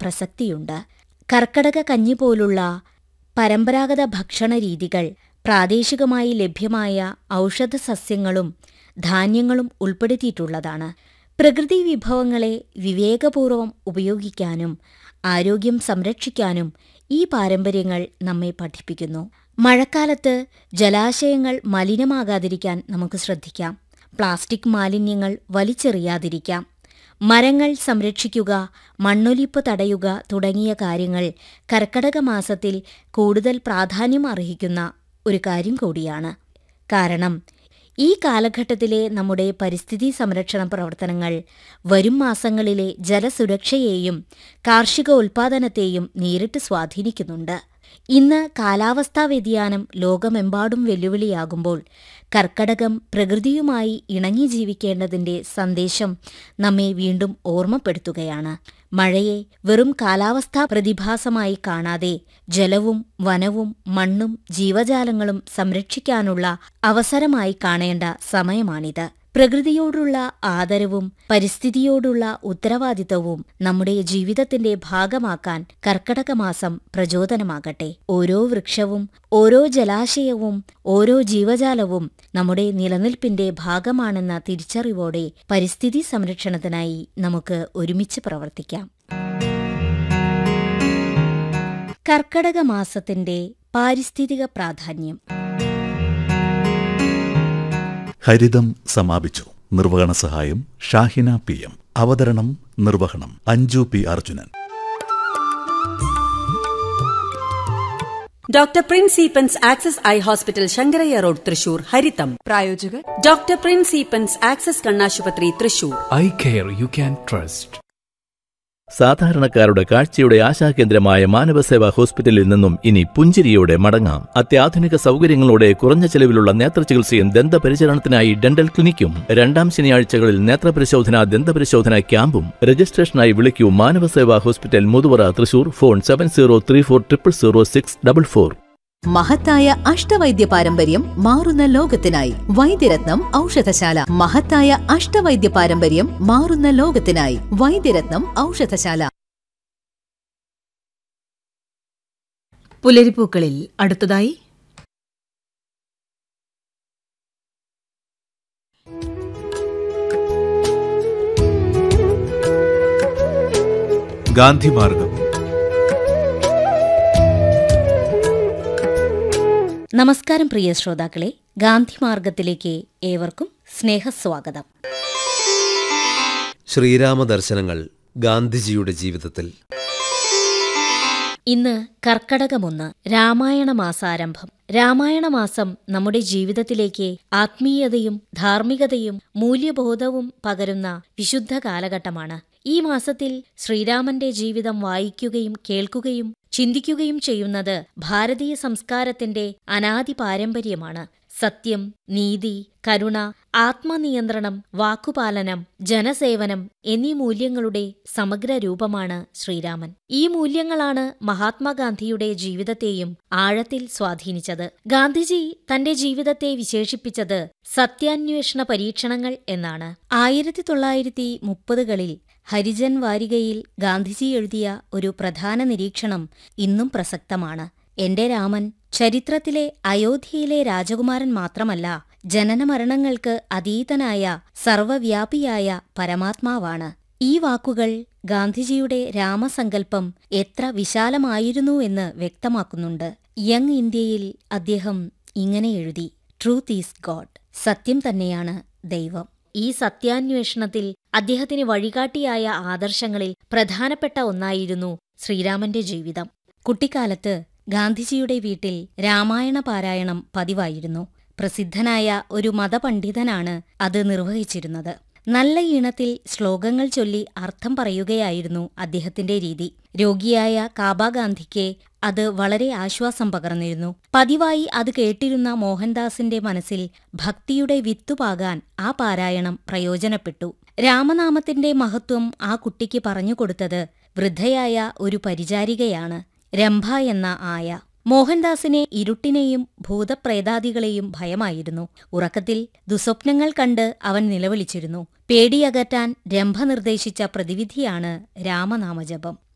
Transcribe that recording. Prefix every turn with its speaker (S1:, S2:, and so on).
S1: പ്രസക്തിയുണ്ട് കർക്കടക കഞ്ഞി പോലുള്ള പരമ്പരാഗത ഭക്ഷണ രീതികൾ പ്രാദേശികമായി ലഭ്യമായ ഔഷധസസ്യങ്ങളും ധാന്യങ്ങളും ഉൾപ്പെടുത്തിയിട്ടുള്ളതാണ് പ്രകൃതി വിഭവങ്ങളെ വിവേകപൂർവം ഉപയോഗിക്കാനും ആരോഗ്യം സംരക്ഷിക്കാനും ഈ പാരമ്പര്യങ്ങൾ നമ്മെ പഠിപ്പിക്കുന്നു മഴക്കാലത്ത് ജലാശയങ്ങൾ മലിനമാകാതിരിക്കാൻ നമുക്ക് ശ്രദ്ധിക്കാം പ്ലാസ്റ്റിക് മാലിന്യങ്ങൾ വലിച്ചെറിയാതിരിക്കാം മരങ്ങൾ സംരക്ഷിക്കുക മണ്ണൊലിപ്പ് തടയുക തുടങ്ങിയ കാര്യങ്ങൾ കർക്കടക മാസത്തിൽ കൂടുതൽ പ്രാധാന്യം അർഹിക്കുന്ന ഒരു കാര്യം കൂടിയാണ് കാരണം ഈ കാലഘട്ടത്തിലെ നമ്മുടെ പരിസ്ഥിതി സംരക്ഷണ പ്രവർത്തനങ്ങൾ വരും മാസങ്ങളിലെ ജലസുരക്ഷയെയും കാർഷിക ഉൽപ്പാദനത്തെയും നേരിട്ട് സ്വാധീനിക്കുന്നുണ്ട് ഇന്ന് കാലാവസ്ഥാ വ്യതിയാനം ലോകമെമ്പാടും വെല്ലുവിളിയാകുമ്പോൾ കർക്കടകം പ്രകൃതിയുമായി ഇണങ്ങി ജീവിക്കേണ്ടതിന്റെ സന്ദേശം നമ്മെ വീണ്ടും ഓർമ്മപ്പെടുത്തുകയാണ് മഴയെ വെറും കാലാവസ്ഥാ പ്രതിഭാസമായി കാണാതെ ജലവും വനവും മണ്ണും ജീവജാലങ്ങളും സംരക്ഷിക്കാനുള്ള അവസരമായി കാണേണ്ട സമയമാണിത് പ്രകൃതിയോടുള്ള ആദരവും പരിസ്ഥിതിയോടുള്ള ഉത്തരവാദിത്തവും നമ്മുടെ ജീവിതത്തിന്റെ ഭാഗമാക്കാൻ കർക്കടക മാസം പ്രചോദനമാകട്ടെ ഓരോ വൃക്ഷവും ഓരോ ജലാശയവും ഓരോ ജീവജാലവും നമ്മുടെ നിലനിൽപ്പിന്റെ ഭാഗമാണെന്ന തിരിച്ചറിവോടെ പരിസ്ഥിതി സംരക്ഷണത്തിനായി നമുക്ക് ഒരുമിച്ച് പ്രവർത്തിക്കാം കർക്കടക മാസത്തിന്റെ പാരിസ്ഥിതിക പ്രാധാന്യം
S2: ഹരിതം സമാപിച്ചു നിർവഹണ സഹായം ഷാഹിന പി എം അവതരണം നിർവഹണം Anju P Arjunan
S3: doctor Prince Eapen's access eye hospital Sankaraiah road Thrissur ഹരിതം
S4: പ്രായോജകർ
S3: ഡോക്ടർ പ്രിൻസ് ഈപ്പൻസ് ആക്സസ് കണ്ണാശുപത്രി Thrissur
S5: eye care you can trust
S6: സാധാരണക്കാരുടെ കാഴ്ചയുടെ ആശാകേന്ദ്രമായ മാനവസേവാ ഹോസ്പിറ്റലിൽ നിന്നും ഇനി പുഞ്ചിരിയോടെ മടങ്ങാം അത്യാധുനിക സൗകര്യങ്ങളോടെ കുറഞ്ഞ ചെലവിലുള്ള നേത്രചികിത്സയും ദന്തപരിചരണത്തിനായി ഡെന്റൽ ക്ലിനിക്കും രണ്ടാം ശനിയാഴ്ചകളിൽ നേത്രപരിശോധന ദന്തപരിശോധന ക്യാമ്പും രജിസ്ട്രേഷനായി വിളിക്കൂ Manavaseva hospital Muthuvara Thrissur phone seven zero three four triple zero six double four
S4: മഹത്തായ അഷ്ടവൈദ്യ പാരമ്പര്യം മാറുന്ന ലോകത്തിനായി വൈദ്യരത്നം ഔഷധശാല മഹത്തായ അഷ്ടവൈദ്യ പാരമ്പര്യം മാറുന്ന ലോകത്തിനായി വൈദ്യരത്നം ഔഷധശാല
S7: പുലരിപ്പൂക്കളിൽ അടുത്തതായി
S8: ഗാന്ധിമാർഗം
S1: നമസ്കാരം പ്രിയ ശ്രോതാക്കളെ ഗാന്ധിമാർഗത്തിലേക്ക് ഏവർക്കും സ്നേഹസ്വാഗതം
S9: ശ്രീരാമ ദർശനങ്ങൾ ഗാന്ധിജിയുടെ ജീവിതത്തിൽ
S1: ഇന്ന് കർക്കടകമൊന്ന് രാമായണ മാസാരംഭം രാമായണ മാസം നമ്മുടെ ജീവിതത്തിലേക്ക് ആത്മീയതയും ധാർമ്മികതയും മൂല്യബോധവും പകരുന്ന വിശുദ്ധ കാലഘട്ടമാണ് ഈ മാസത്തിൽ ശ്രീരാമന്റെ ജീവിതം വായിക്കുകയും കേൾക്കുകയും ചിന്തിക്കുകയും ചെയ്യുന്നത് ഭാരതീയ സംസ്കാരത്തിന്റെ അനാദി പാരമ്പര്യമാണ് സത്യം നീതി കരുണ ആത്മനിയന്ത്രണം വാക്കുപാലനം ജനസേവനം എന്നീ മൂല്യങ്ങളുടെ സമഗ്ര രൂപമാണ് ശ്രീരാമൻ ഈ മൂല്യങ്ങളാണ് മഹാത്മാഗാന്ധിയുടെ ജീവിതത്തെയും ആഴത്തിൽ സ്വാധീനിച്ചത് ഗാന്ധിജി തന്റെ ജീവിതത്തെ വിശേഷിപ്പിച്ചത് സത്യാന്വേഷണ പരീക്ഷണങ്ങൾ എന്നാണ് ആയിരത്തി തൊള്ളായിരത്തി മുപ്പതുകളിൽ ഹരിജൻ വാരികയിൽ ഗാന്ധിജി എഴുതിയ ഒരു പ്രധാന നിരീക്ഷണം ഇന്നും പ്രസക്തമാണ് എന്റെ രാമൻ ചരിത്രത്തിലെ അയോധ്യയിലെ രാജകുമാരൻ മാത്രമല്ല ജനനമരണങ്ങൾക്ക് അതീതനായ സർവവ്യാപിയായ പരമാത്മാവാണ് ഈ വാക്കുകൾ ഗാന്ധിജിയുടെ രാമസങ്കല്പം എത്ര വിശാലമായിരുന്നു എന്ന് വ്യക്തമാക്കുന്നുണ്ട് യങ് ഇന്ത്യയിൽ അദ്ദേഹം ഇങ്ങനെ എഴുതി ട്രൂത്ത് ഈസ് ഗോഡ് സത്യം തന്നെയാണ് ദൈവം ഈ സത്യാന്വേഷണത്തിൽ അദ്ദേഹത്തിന് വഴികാട്ടിയായ ആദർശങ്ങളിൽ പ്രധാനപ്പെട്ട ഒന്നായിരുന്നു ശ്രീരാമന്റെ ജീവിതം കുട്ടിക്കാലത്ത് ഗാന്ധിജിയുടെ വീട്ടിൽ രാമായണ പാരായണം പതിവായിരുന്നു പ്രസിദ്ധനായ ഒരു മതപണ്ഡിതനാണ് അത് നിർവഹിച്ചിരുന്നത് നല്ല ഈണത്തിൽ ശ്ലോകങ്ങൾ ചൊല്ലി അർത്ഥം പറയുകയായിരുന്നു അദ്ദേഹത്തിന്റെ രീതി രോഗിയായ കാബാഗാന്ധിക്ക് അത് വളരെ ആശ്വാസം പകർന്നിരുന്നു പതിവായി അത് കേട്ടിരുന്ന മോഹൻദാസിന്റെ മനസ്സിൽ ഭക്തിയുടെ വിത്തുപാകാൻ ആ പാരായണം പ്രയോജനപ്പെട്ടു രാമനാമത്തിന്റെ മഹത്വം ആ കുട്ടിക്ക് പറഞ്ഞുകൊടുത്തത് വൃദ്ധയായ ഒരു പരിചാരികയാണ് രംഭ എന്ന ആയ മോഹൻദാസിനെ ഇരുട്ടിനെയും ഭൂതപ്രേതാദികളെയും ഭയമായിരുന്നു ഉറക്കത്തിൽ ദുസ്വപ്നങ്ങൾ കണ്ട് അവൻ നിലവിളിച്ചിരുന്നു പേടിയകറ്റാൻ രംഭ നിർദ്ദേശിച്ച പ്രതിവിധിയാണ് രാമനാമജപം